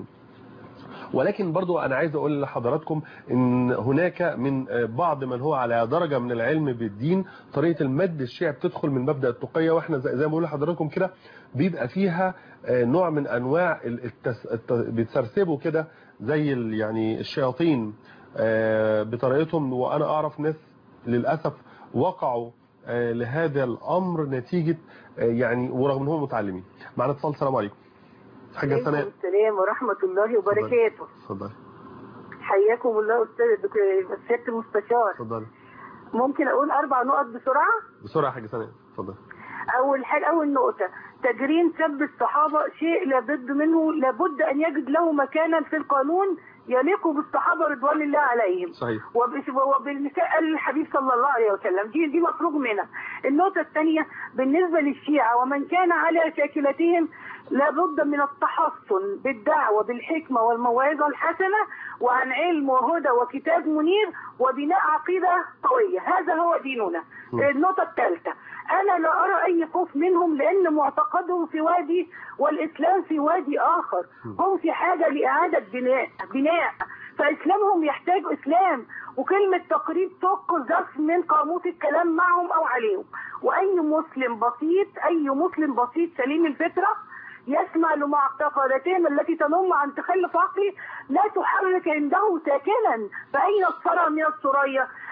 ولكن برضو أنا عايز أقول لحضراتكم إن هناك من بعض من هو على درجة من العلم بالدين طريقة المد الشيعي بتدخل من مبدأ التقية وإحنا زي زي ما بقول لحضراتكم كده بيبقى فيها نوع من أنواع التس... الت... بيتسرسبوا كده زي ال... يعني الشياطين بطريقتهم وأنا أعرف ناس للأسف وقعوا لهذا الأمر نتيجة يعني ورغم أنهم متعلمين معنا اتصال السلام عليكم حاجة سناء السلام ورحمة الله وبركاته اتفضلي حياكم الله أستاذ الدكتور سيادة المستشار اتفضلي ممكن أقول أربع نقط بسرعة بسرعة حاجة سناء اتفضلي أول حاجة أول نقطة تجرين سب الصحابة شيء لابد منه لابد أن يجد له مكانا في القانون يليق بالصحابة رضوان الله عليهم صحيح وبالمثال قال الحبيب صلى الله عليه وسلم دي دي مفروغ منها النقطة الثانية بالنسبة للشيعة ومن كان على شاكلتهم لابد من التحصن بالدعوة بالحكمة والموعظة الحسنة وعن علم وهدى وكتاب منير وبناء عقيدة قوية هذا هو ديننا النقطة الثالثة أنا لا أرى أي خوف منهم لأن معتقدهم في وادي والإسلام في وادي آخر هم في حاجة لإعادة بناء بناء فإسلامهم يحتاج إسلام وكلمة تقريب تقذف من قاموس الكلام معهم أو عليهم وأي مسلم بسيط أي مسلم بسيط سليم الفطرة يسمع لمعتقداتهم التي تنم عن تخلف عقلي لا تحرك عنده ساكنا فأين الثرى من الثريا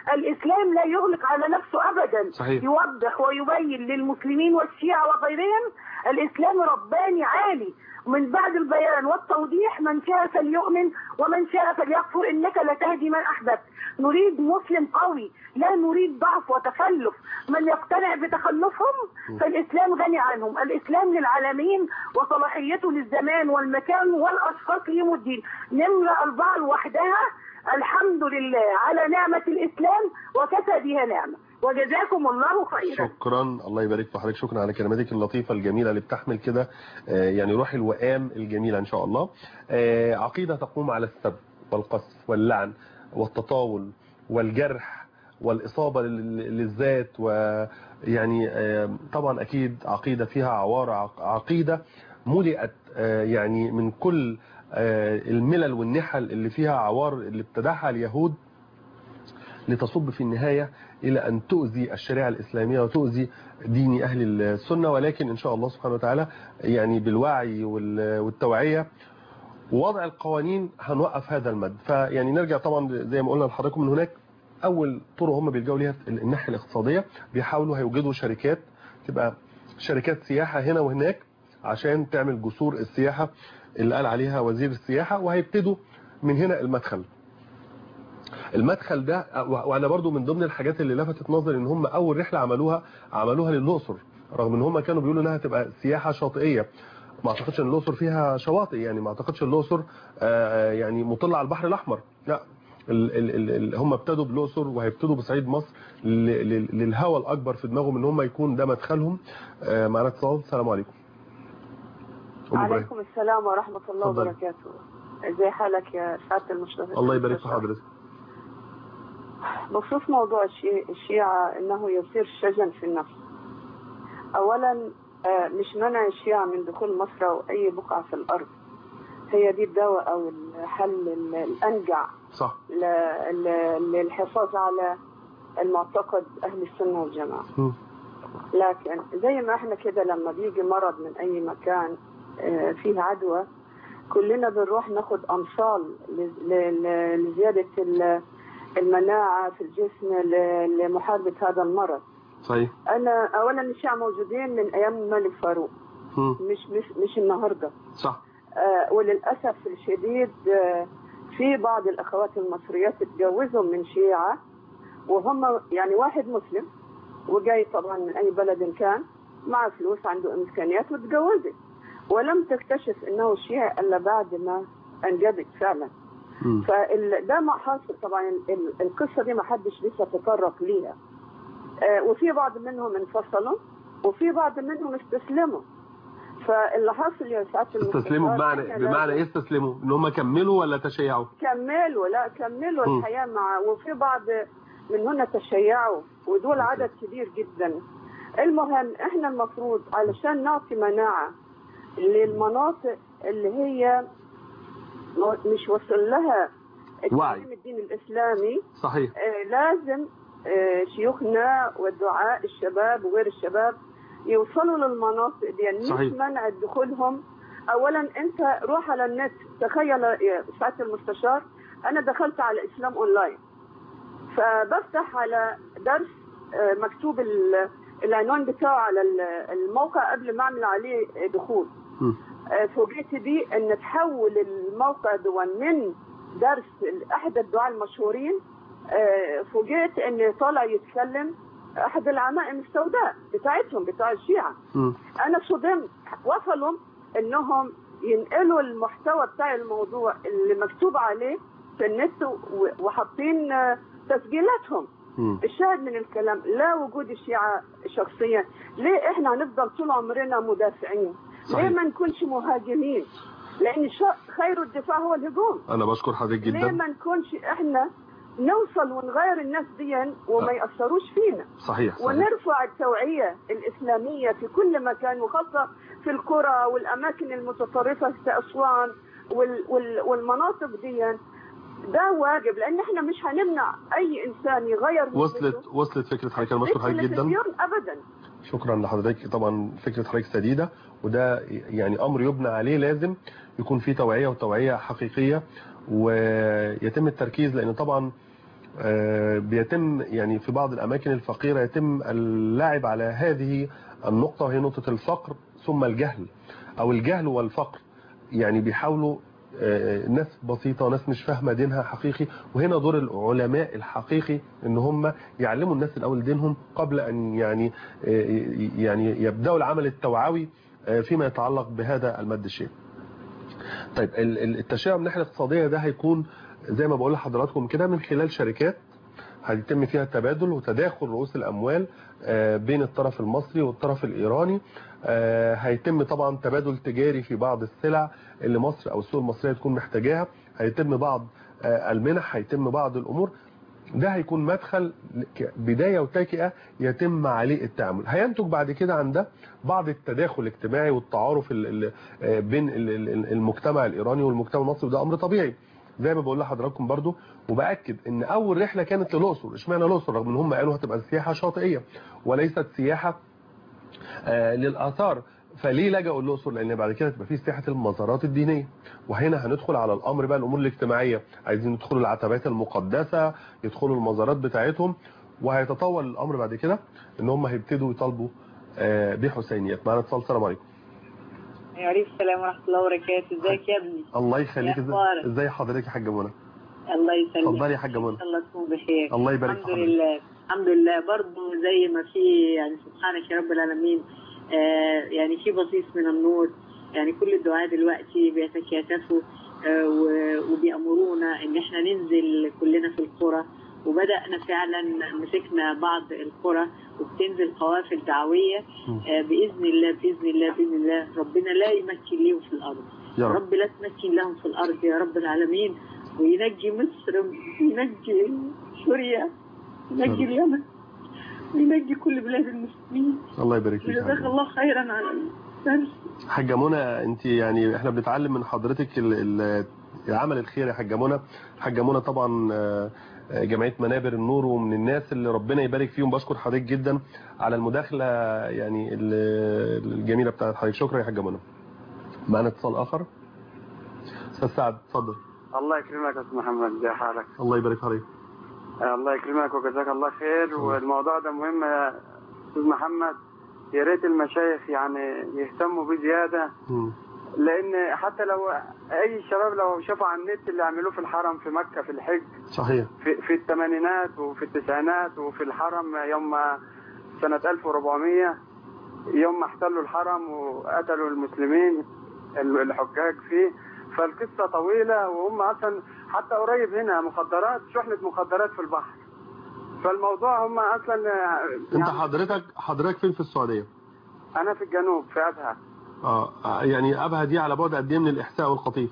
الاسلام لا يغلق على نفسه ابدا صحيح. يوضح ويبين للمسلمين والشيعة وغيرهم الاسلام رباني عالي من بعد البيان والتوضيح من شاء فليؤمن ومن شاء فليكفر انك لتهدي من احببت نريد مسلم قوي لا نريد ضعف وتخلف من يقتنع بتخلفهم فالاسلام غني عنهم الاسلام للعالمين وصلاحيته للزمان والمكان والاشخاص ليهم الدين نمرة اربعة لوحدها الحمد لله على نعمة الاسلام وكفى بها نعمة وجزاكم الله خيرا شكرا الله يبارك في حضرتك شكرا على كلماتك اللطيفة الجميلة اللي بتحمل كده آه، يعني روح الوئام الجميلة ان شاء الله آه، عقيدة تقوم على السب والقذف واللعن والتطاول والجرح والإصابة لل- للذات ويعني آه، طبعا أكيد عقيدة فيها عوار عق- عقيدة ملئت آه، يعني من كل آه، الملل والنحل اللي فيها عوار اللي ابتدعها اليهود لتصب في النهاية إلى أن تؤذي الشريعة الإسلامية وتؤذي دين أهل السنة ولكن إن شاء الله سبحانه وتعالى يعني بالوعي وال- والتوعية ووضع القوانين هنوقف هذا المد فيعني نرجع طبعا زي ما قلنا لحضراتكم من هناك أول طرق هم بيلجأوا ليها الناحية الاقتصادية بيحاولوا هيوجدوا شركات تبقى شركات سياحة هنا وهناك عشان تعمل جسور السياحة اللي قال عليها وزير السياحة وهيبتدوا من هنا المدخل المدخل ده و- وانا برضو من ضمن الحاجات اللي لفتت نظري ان هم اول رحله عملوها عملوها للاقصر رغم ان هم كانوا بيقولوا انها تبقى سياحه شاطئيه ما اعتقدش ان الاقصر فيها شواطئ يعني ما اعتقدش الاقصر آه، يعني مطله على البحر الاحمر لا ال ال ال ال هم ابتدوا بالاقصر وهيبتدوا بصعيد مصر ل- ل- للهوى الاكبر في دماغهم ان هم يكون ده مدخلهم آه، معانا اتصال السلام عليكم أم إبراهيم. عليكم السلام ورحمة الله اتفضلي. وبركاته ازي حالك يا سعادة المشرف الله يبارك في حضرتك بخصوص موضوع الشي- الشيعة انه يصير شجن في النفس اولا آه، مش منع الشيعة من دخول مصر او اي بقعة في الارض هي دي الدواء او الحل ال- الانجع صح ل- ل- للحفاظ على المعتقد اهل السنة والجماعة مم. لكن زي ما احنا كده لما بيجي مرض من اي مكان آه، فيه عدوى كلنا بنروح ناخد امصال ل- ل- لزيادة ال- المناعة في الجسم ل- لمحاربة هذا المرض صحيح انا اولا الشيعة موجودين من ايام الملك فاروق مم. مش مش مش النهارده صح آه، وللأسف الشديد آه، في بعض الأخوات المصريات اتجوزوا من شيعة وهم يعني واحد مسلم وجاي طبعا من أي بلد كان مع فلوس عنده إمكانيات وتجوزت ولم تكتشف إنه شيعي إلا بعد ما أنجبت فعلا فده ما حاصل طبعا ال- ال- القصة دي ما حدش لسه تطرق ليها آه، وفي بعض منهم انفصلوا وفي بعض منهم استسلموا فاللي حاصل يا سعاده استسلموا المستشار بمعنى إحنا بمعنى ايه لازم استسلموا ان هم كملوا ولا تشيعوا كملوا لا كملوا مم. الحياه مع وفي بعض من هنا تشيعوا ودول عدد كبير جدا المهم احنا المفروض علشان نعطي مناعه للمناطق اللي هي مش وصل لها وعي. تعليم الدين الاسلامي صحيح آه، لازم آه، شيوخنا والدعاء الشباب وغير الشباب يوصلوا للمناطق دي مش صحيح. منع دخولهم اولا انت روح على النت تخيل يا سعاده المستشار انا دخلت على اسلام اونلاين فبفتح على درس آه، مكتوب ال- العنوان بتاعه على ال- الموقع قبل ما اعمل عليه دخول مم. آه، فوجئت بيه ان تحول الموقع دون من درس احد الدعاة المشهورين آه، فوجئت ان طالع يتكلم احد العمائم السوداء بتاعتهم بتاع الشيعة مم. انا صدمت وصلوا انهم ينقلوا المحتوى بتاع الموضوع اللي مكتوب عليه في النت و- وحاطين آه، تسجيلاتهم مم. الشاهد من الكلام لا وجود الشيعة شخصيا ليه احنا هنفضل طول عمرنا مدافعين صحيح. ليه ما نكونش مهاجمين لان شا- خير الدفاع هو الهجوم انا بشكر حضرتك ليه جدا ما نكونش احنا نوصل ونغير الناس دي وما يأثروش فينا صحيح صحيح ونرفع التوعية الإسلامية في كل مكان وخاصة في القرى والأماكن المتطرفة في أسوان وال وال والمناطق دي ده واجب لأن احنا مش هنمنع أي إنسان يغير من وصلت بيته. وصلت فكرة حضرتك انا بشكر حضرتك جدا التلفزيون أبدا شكرا لحضرتك طبعا فكرة حضرتك سديدة وده يعني امر يبنى عليه لازم يكون فيه توعية وتوعية حقيقية ويتم التركيز لان طبعا آه، بيتم يعني في بعض الأماكن الفقيرة يتم اللعب على هذه النقطة وهي نقطة الفقر ثم الجهل أو الجهل والفقر يعني بيحاولوا آه، ناس بسيطة وناس مش فاهمة دينها حقيقي وهنا دور العلماء الحقيقي ان هم يعلموا الناس الاول دينهم قبل ان يعني آه، يعني يبداوا العمل التوعوي آه، فيما يتعلق بهذا المد الشيء طيب ال- ال- التشريع من الناحيه الاقتصاديه ده هيكون زي ما بقول لحضراتكم كده من خلال شركات هيتم فيها تبادل وتداخل رؤوس الاموال آه، بين الطرف المصري والطرف الايراني آه، هيتم طبعا تبادل تجاري في بعض السلع اللي مصر او السوق المصريه تكون محتاجاها هيتم بعض آه، المنح هيتم بعض الامور ده هيكون مدخل ك- بداية وتكئة يتم عليه التعامل هينتج بعد كده عن ده بعض التداخل الاجتماعي والتعارف ال- ال- آه، بين ال- ال- المجتمع الإيراني والمجتمع المصري وده أمر طبيعي زي ما بقول لحضراتكم برضو وبأكد ان اول رحلة كانت للأقصر اشمعنى الأقصر رغم ان هم قالوا هتبقى سياحة شاطئية وليست سياحة آه، للآثار فليه لجأوا الأقصر لأن بعد كده تبقى في سياحة المزارات الدينية وهنا هندخل على الأمر بقى الأمور الاجتماعية عايزين يدخلوا العتبات المقدسة يدخلوا المزارات بتاعتهم وهيتطور الأمر بعد كده إن هم هيبتدوا يطالبوا آه، بحسينيات معنا اتصال السلام عليكم عليكم السلام ورحمة الله وبركاته ازيك يا ابني الله يخليك يا إزاي- أخبارك؟ ازاي حضرتك يا حاجة منى الله يسلمك اتفضلي يا حاجة منى ان شاء الله تكون بخير الله يبارك في الحمد حضرتك. لله الحمد لله برضه زي ما في يعني سبحانك يا رب العالمين آه يعني في بصيص من النور يعني كل الدعاء دلوقتي بيتكاتفوا آه و- وبيأمرونا ان احنا ننزل كلنا في القرى وبدأنا فعلا مسكنا بعض القرى وبتنزل قوافل دعوية آه بإذن الله بإذن الله بإذن الله ربنا لا يمكن ليهم في الأرض يا رب. رب لا تمكن لهم في الأرض يا رب العالمين وينجي مصر وينجي سوريا وينجي يا رب. اليمن وينجي كل بلاد المسلمين الله يبارك فيك يا وجزاك حاجة. الله خيرا على الدرس حاجة منى انت يعني احنا بنتعلم من حضرتك ال- ال- العمل الخير يا حاجة منى حاجة منى طبعا آه، آه، جمعية منابر النور ومن الناس اللي ربنا يبارك فيهم بشكر حضرتك جدا على المداخلة يعني ال- الجميلة بتاعت حضرتك شكرا يا حاجة منى معنا اتصال اخر استاذ سعد اتفضل الله يكرمك يا استاذ محمد ازي حالك الله يبارك في حضرتك آه، الله يكرمك وجزاك الله خير والموضوع ده مهم يا استاذ محمد يا ريت المشايخ يعني يهتموا بيه زياده مم. لان حتى لو اي شباب لو شافوا على النت اللي عملوه في الحرم في مكه في الحج صحيح في, في الثمانينات وفي التسعينات وفي الحرم يوم سنة 1400 يوم ما احتلوا الحرم وقتلوا المسلمين الحجاج فيه فالقصة طويلة وهم أصلا حتى قريب هنا مخدرات شحنة مخدرات في البحر فالموضوع هم أصلا انت حضرتك حضرتك فين في السعودية أنا في الجنوب في أبها اه آه، يعني ابها دي على بعد قد ايه من الاحساء والقطيف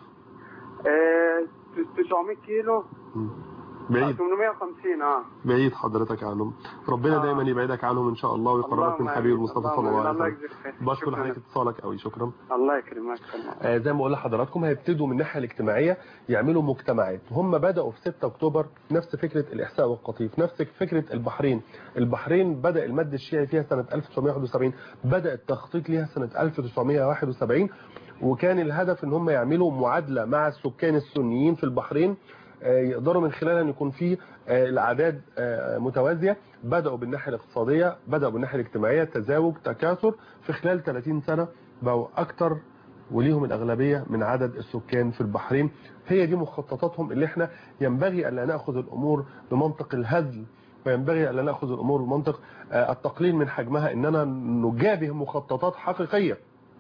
آه، 900 كيلو بعيد 850 اه بعيد حضرتك عنهم ربنا دايما يبعدك عنهم ان شاء الله ويقربك من اللهم حبيب آمين. المصطفى اللهم صلى الله آمين. عليه الله وسلم يجزيك خير. بشكر شكراً. حضرتك اتصالك قوي شكرا الله يكرمك آه، زي ما بقول لحضراتكم هيبتدوا من الناحيه الاجتماعيه يعملوا مجتمعات هم بداوا في 6 اكتوبر نفس فكره الاحساء والقطيف نفس فكره البحرين البحرين بدا المد الشيعي فيها سنه 1971 بدا التخطيط ليها سنه 1971 وكان الهدف ان هم يعملوا معادله مع السكان السنيين في البحرين آه، يقدروا من خلالها ان يكون في آه، الاعداد آه، متوازيه بداوا بالناحيه الاقتصاديه بداوا بالناحيه الاجتماعيه تزاوج تكاثر في خلال 30 سنه بقوا اكتر وليهم الأغلبية من عدد السكان في البحرين هي دي مخططاتهم اللي احنا ينبغي ألا نأخذ الأمور بمنطق الهزل وينبغي ألا نأخذ الأمور بمنطق آه، التقليل من حجمها إننا نجابه مخططات حقيقية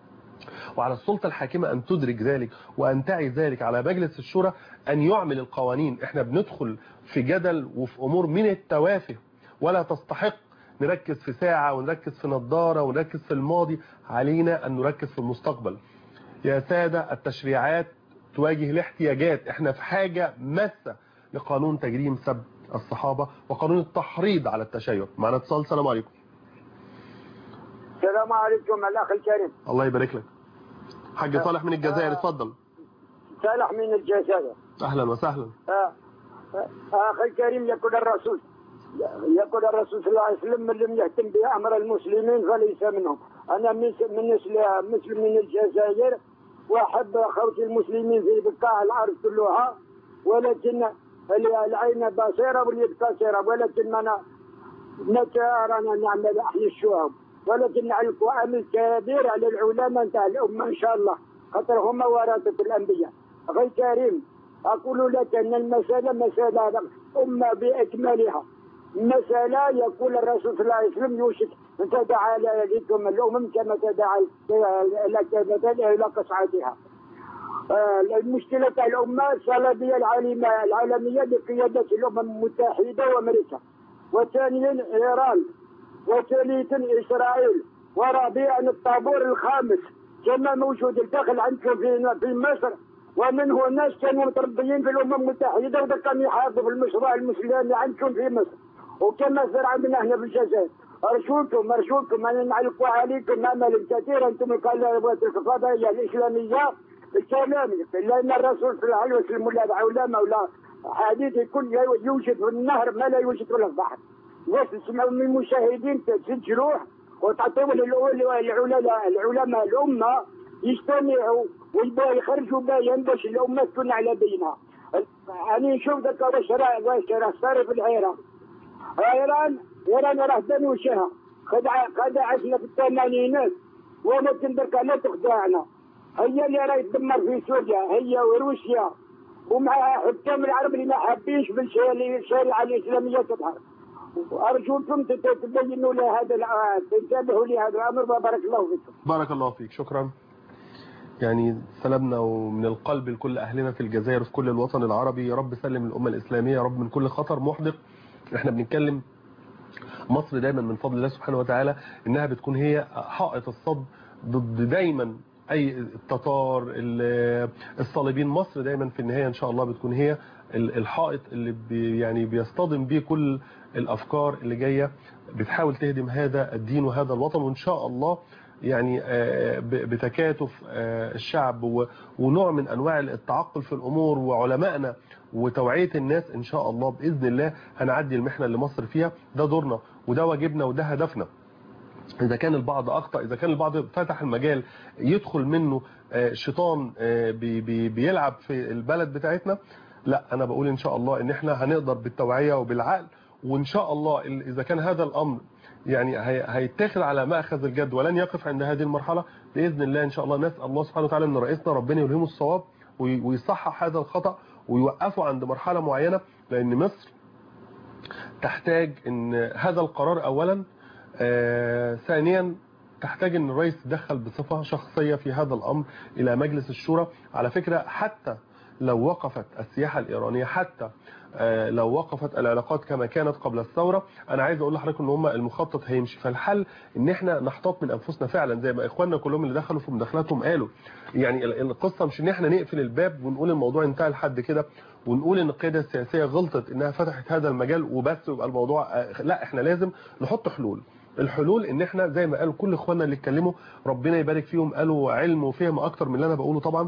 وعلى السلطة الحاكمة أن تدرك ذلك وأن تعي ذلك على مجلس الشورى أن يعمل القوانين احنا بندخل في جدل وفي أمور من التوافه ولا تستحق نركز في ساعة ونركز في نظارة ونركز في الماضي علينا أن نركز في المستقبل يا سادة التشريعات تواجه الاحتياجات احنا في حاجة ماسة لقانون تجريم سب الصحابة وقانون التحريض على التشيع معنا اتصال السلام عليكم السلام عليكم الاخ الكريم الله يبارك لك حاج صالح من الجزائر اتفضل صالح من الجزائر اهلا وسهلا آه. آه. اخي الكريم يقول الرسول يقول الرسول صلى الله عليه وسلم من لم يهتم بامر المسلمين فليس منهم انا من من مسلم من الجزائر واحب اخوتي المسلمين في بقاع الارض كلها ولكن اللي العين بصيرة واليد قصيرة ولكن أنا نتعارنا نعمل أحلى الشعوب ولكن نعلق عمل كبير على العلماء نتاع الأمة إن شاء الله خاطر هم ورثة الأنبياء أخي كريم أقول لك أن المسألة مسألة أمة بأكملها مسألة يقول الرسول صلى الله عليه وسلم يوشك أن تدعى لكم الأمم كما تدعى إلى قصعتها آه، المشكلة تاع الأمة الصليبية العالمة العالمية بقيادة الأمم المتحدة وأمريكا وثانيا إيران وثالثا إسرائيل ورابعا الطابور الخامس كما موجود الداخل عندكم في في مصر ومنه ناس كانوا متربيين في الأمم المتحدة وده كانوا يحاربوا في المشروع المسلمي عندكم في مصر وكما صار عندنا هنا في الجزائر أرجوكم أرجوكم أن نعلق عليكم أمل كثير أنتم القنوات الفضائية الإسلامية الكلام لأن الرسول صلى الله عليه وسلم ولا العلماء ولا حديث يكون يوجد في النهر ما لا يوجد في البحر ناس تسمعوا من المشاهدين تسجلوه وتعطيهم العلماء العلماء الأمة يجتمعوا ويبقوا يخرجوا بيان باش الأمة تكون على بينها أنا نشوف ذاك واش راه واش راه صار في العراق إيران إيران راه دنوشها خدع خدعتنا في الثمانينات ولكن درك لا تخدعنا هي اللي راهي تدمر في سوريا هي وروسيا ومع حكام العرب اللي ما حابينش بالشريعه الاسلاميه تظهر ارجوكم تبينوا لي هذا تنتبهوا لهذا الامر وبارك الله فيكم بارك الله فيك شكرا يعني سلامنا ومن القلب لكل أهلنا في الجزائر وفي كل الوطن العربي يا رب سلم الأمة الإسلامية يا رب من كل خطر محدق احنا بنتكلم مصر دايما من فضل الله سبحانه وتعالى انها بتكون هي حائط الصد ضد دايما اي التتار الصليبين مصر دايما في النهايه ان شاء الله بتكون هي الحائط اللي بي يعني بيصطدم بيه كل الافكار اللي جايه بتحاول تهدم هذا الدين وهذا الوطن وان شاء الله يعني بتكاتف الشعب ونوع من انواع التعقل في الامور وعلمائنا وتوعيه الناس ان شاء الله باذن الله هنعدي المحنه اللي مصر فيها ده دورنا وده واجبنا وده هدفنا إذا كان البعض أخطأ إذا كان البعض فتح المجال يدخل منه شيطان بي بي بيلعب في البلد بتاعتنا لا أنا بقول إن شاء الله إن إحنا هنقدر بالتوعية وبالعقل وإن شاء الله إذا كان هذا الأمر يعني هيتاخد على مأخذ الجد ولن يقف عند هذه المرحلة بإذن الله إن شاء الله نسأل الله سبحانه وتعالى أن رئيسنا ربنا يلهمه الصواب ويصحح هذا الخطأ ويوقفه عند مرحلة معينة لأن مصر تحتاج أن هذا القرار أولا آه ثانيا تحتاج ان الرئيس يتدخل بصفة شخصية في هذا الامر الى مجلس الشورى على فكرة حتى لو وقفت السياحة الايرانية حتى آه لو وقفت العلاقات كما كانت قبل الثورة انا عايز اقول لحضرتك ان هم المخطط هيمشي فالحل ان احنا نحتاط من انفسنا فعلا زي ما اخواننا كلهم اللي دخلوا في مداخلاتهم قالوا يعني القصة مش ان احنا نقفل الباب ونقول الموضوع انتهى لحد كده ونقول ان القيادة السياسية غلطت انها فتحت هذا المجال وبس يبقى الموضوع آه لا احنا لازم نحط حلول الحلول ان احنا زي ما قالوا كل اخواننا اللي اتكلموا ربنا يبارك فيهم قالوا علم وفهم اكتر من اللي انا بقوله طبعا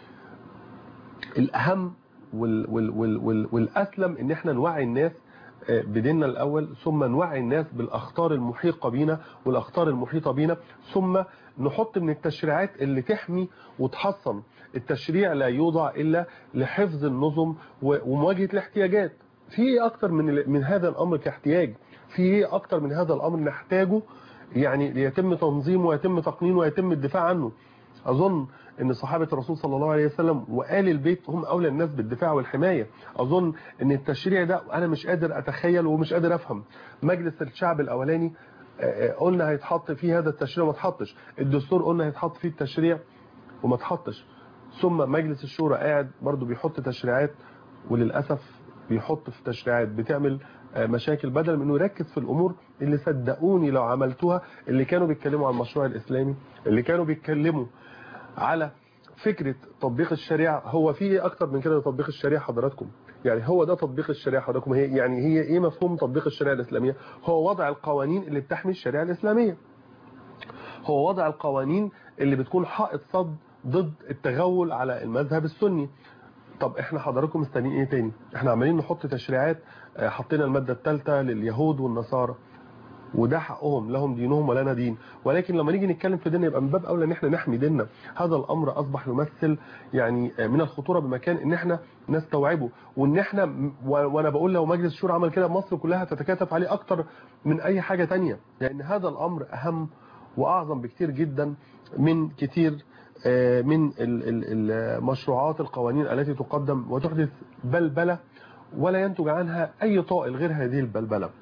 الاهم وال وال وال وال والاسلم ان احنا نوعي الناس بديننا الاول ثم نوعي الناس بالاخطار المحيطه بينا والاخطار المحيطه بينا ثم نحط من التشريعات اللي تحمي وتحصن التشريع لا يوضع الا لحفظ النظم ومواجهه الاحتياجات في ايه اكتر من من هذا الامر كاحتياج في ايه اكتر من هذا الامر نحتاجه يعني ليتم تنظيمه ويتم تقنينه ويتم الدفاع عنه اظن ان صحابة الرسول صلى الله عليه وسلم وآل البيت هم اولى الناس بالدفاع والحماية اظن ان التشريع ده انا مش قادر اتخيل ومش قادر افهم مجلس الشعب الاولاني قلنا هيتحط فيه هذا التشريع وما اتحطش الدستور قلنا هيتحط فيه التشريع وما اتحطش ثم مجلس الشورى قاعد برضو بيحط تشريعات وللأسف بيحط في تشريعات بتعمل مشاكل بدل من انه يركز في الامور اللي صدقوني لو عملتوها اللي كانوا بيتكلموا عن المشروع الاسلامي اللي كانوا بيتكلموا على فكرة تطبيق الشريعة هو في ايه اكتر من كده تطبيق الشريعة حضراتكم يعني هو ده تطبيق الشريعة حضراتكم هي يعني هي ايه مفهوم تطبيق الشريعة الاسلامية هو وضع القوانين اللي بتحمي الشريعة الاسلامية هو وضع القوانين اللي بتكون حائط صد ضد التغول على المذهب السني طب احنا حضراتكم مستنيين ايه تاني احنا عمالين نحط تشريعات حطينا المادة الثالثة لليهود والنصارى وده حقهم لهم دينهم ولنا دين ولكن لما نيجي نتكلم في ديننا يبقى من باب اولى ان احنا نحمي ديننا هذا الامر اصبح يمثل يعني من الخطوره بمكان ان احنا نستوعبه وان احنا و- وانا بقول لو مجلس الشورى عمل كده مصر كلها تتكاتف عليه اكتر من اي حاجه تانية لان هذا الامر اهم واعظم بكتير جدا من كتير آه، من ال- ال- المشروعات القوانين التي تقدم وتحدث بلبله ولا ينتج عنها اي طائل غير هذه البلبله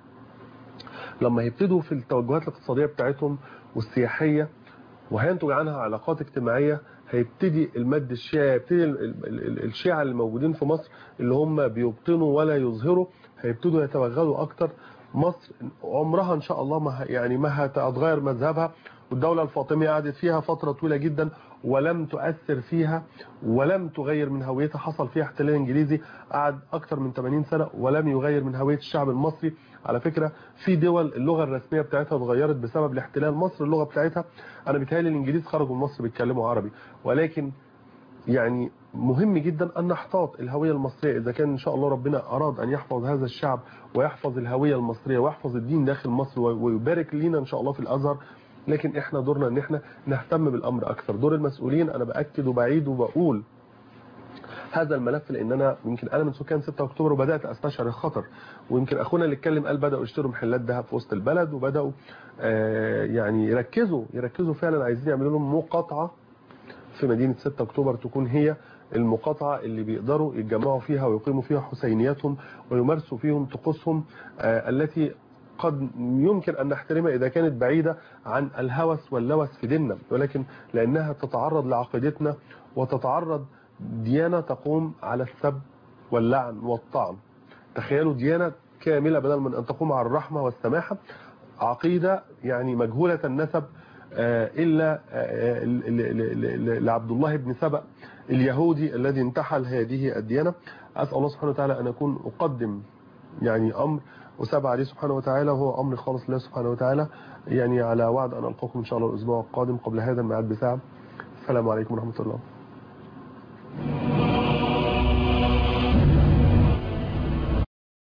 لما يبتدوا في التوجهات الاقتصادية بتاعتهم والسياحية وهينتج عنها علاقات اجتماعية هيبتدي المد الشيعي يبتدي ال- ال- ال- الشيعة اللي موجودين في مصر اللي هم بيبطنوا ولا يظهروا هيبتدوا يتوغلوا اكتر مصر عمرها ان شاء الله ما ه- يعني ما هتغير مذهبها والدولة الفاطمية قعدت فيها فترة طويلة جدا ولم تؤثر فيها ولم تغير من هويتها حصل فيها احتلال انجليزي قعد اكتر من 80 سنة ولم يغير من هوية الشعب المصري على فكرة في دول اللغة الرسمية بتاعتها اتغيرت بسبب الاحتلال مصر اللغة بتاعتها انا بيتهيألي الانجليز خرجوا من مصر بيتكلموا عربي ولكن يعني مهم جدا ان نحتاط الهوية المصرية اذا كان ان شاء الله ربنا اراد ان يحفظ هذا الشعب ويحفظ الهوية المصرية ويحفظ الدين داخل مصر ويبارك لينا ان شاء الله في الازهر لكن احنا دورنا ان احنا نهتم بالامر اكثر دور المسؤولين انا باكد وبعيد وبقول هذا الملف لان انا يمكن انا من سكان 6 اكتوبر وبدات استشعر الخطر ويمكن اخونا اللي اتكلم قال بداوا يشتروا محلات ذهب في وسط البلد وبداوا آه يعني يركزوا يركزوا فعلا عايزين يعملوا لهم مقاطعه في مدينه 6 اكتوبر تكون هي المقاطعة اللي بيقدروا يتجمعوا فيها ويقيموا فيها حسينياتهم ويمارسوا فيهم طقوسهم آه التي قد يمكن أن نحترمها إذا كانت بعيدة عن الهوس واللوث في ديننا ولكن لأنها تتعرض لعقيدتنا وتتعرض ديانة تقوم على السب واللعن والطعن تخيلوا ديانة كاملة بدل من أن تقوم على الرحمة والسماحة عقيدة يعني مجهولة النسب آه، إلا آه، ل- ل- ل- لعبد الله بن سبأ اليهودي الذي انتحل هذه الديانة أسأل الله سبحانه وتعالى أن أكون أقدم يعني أمر وسابع عليه سبحانه وتعالى وهو أمر خالص لله سبحانه وتعالى يعني على وعد أن ألقاكم إن شاء الله الأسبوع القادم قبل هذا الميعاد بساعة السلام عليكم ورحمة الله